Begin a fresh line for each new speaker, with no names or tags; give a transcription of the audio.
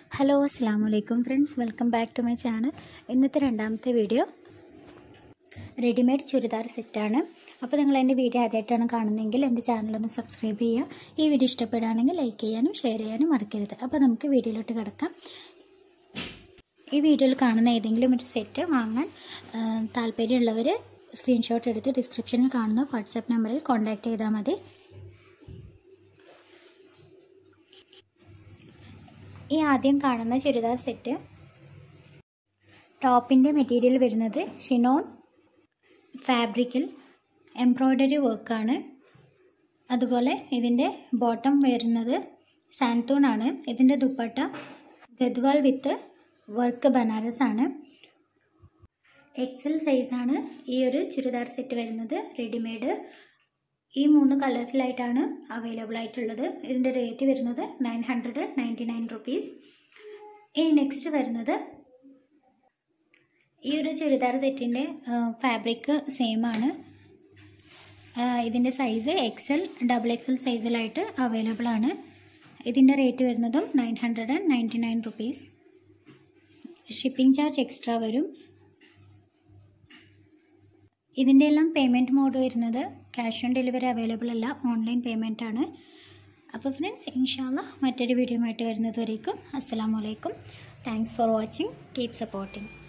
hello അസ്സാം വലൈക്കും friends welcome back to my channel ഇന്നത്തെ രണ്ടാമത്തെ വീഡിയോ റെഡിമെയ്ഡ് ചുരിദാർ സെറ്റാണ് അപ്പോൾ നിങ്ങൾ എൻ്റെ വീഡിയോ ആദ്യമായിട്ടാണ് കാണുന്നതെങ്കിൽ എൻ്റെ ചാനലൊന്ന് സബ്സ്ക്രൈബ് ചെയ്യുക ഈ വീഡിയോ ഇഷ്ടപ്പെടുകയാണെങ്കിൽ ലൈക്ക് ചെയ്യാനും ഷെയർ ചെയ്യാനും മറക്കരുത് അപ്പോൾ നമുക്ക് വീഡിയോയിലോട്ട് കിടക്കാം ഈ വീഡിയോയിൽ കാണുന്ന ഏതെങ്കിലും ഒരു സെറ്റ് വാങ്ങാൻ ആ, താല്പര്യമുള്ളവർ സ്ക്രീൻഷോട്ട് എടുത്ത് ഡിസ്ക്രിപ്ഷനിൽ കാണുന്ന വാട്സാപ്പ് നമ്പറിൽ കോൺടാക്റ്റ് ചെയ്താൽ മതി ഈ ആദ്യം കാണുന്ന ചുരിദാർ സെറ്റ് ടോപ്പിൻ്റെ മെറ്റീരിയൽ വരുന്നത് ഷിനോൺ ഫാബ്രിക്കിൽ എംബ്രോയ്ഡറി വർക്കാണ് അതുപോലെ ഇതിൻ്റെ ബോട്ടം വരുന്നത് സാൻതൂൺ ആണ് ഇതിൻ്റെ ദുപ്പട്ട ഗദ്വാൾ വിത്ത് വർക്ക് ബനാറസ് ആണ് എക്സൽ സൈസാണ് ഈ ഒരു ചുരിദാർ സെറ്റ് വരുന്നത് റെഡിമെയ്ഡ് ഈ മൂന്ന് കളേഴ്സിലായിട്ടാണ് അവൈലബിൾ ആയിട്ടുള്ളത് ഇതിൻ്റെ റേറ്റ് വരുന്നത് nine hundred ninety nine rupees ഇനി നെക്സ്റ്റ് വരുന്നത് ഈ ഒരു ചുരിദാർ സെറ്റിൻ്റെ ഫാബ്രിക് സെയിം ആണ് ഇതിൻ്റെ സൈസ് എക്സൽ ഡബിൾ എക്സൽ സൈസിലായിട്ട് അവൈലബിൾ ആണ് ഇതിൻ്റെ റേറ്റ് വരുന്നതും nine hundred and ninety nine rupees shipping charge extra വരും ഇതിൻ്റെ എല്ലാം പേയ്മെൻറ്റ് മോഡ് വരുന്നത് ക്യാഷ് ഓൺ ഡെലിവറി അവൈലബിൾ അല്ല ഓൺലൈൻ പേയ്മെൻ്റ് ആണ് അപ്പോൾ ഫ്രണ്ട്സ് ഇൻഷാല്ല മറ്റൊരു വീഡിയോ ആയിട്ട് വരുന്നത് വരേക്കും അസ്സാം വലൈക്കും thanks for watching keep supporting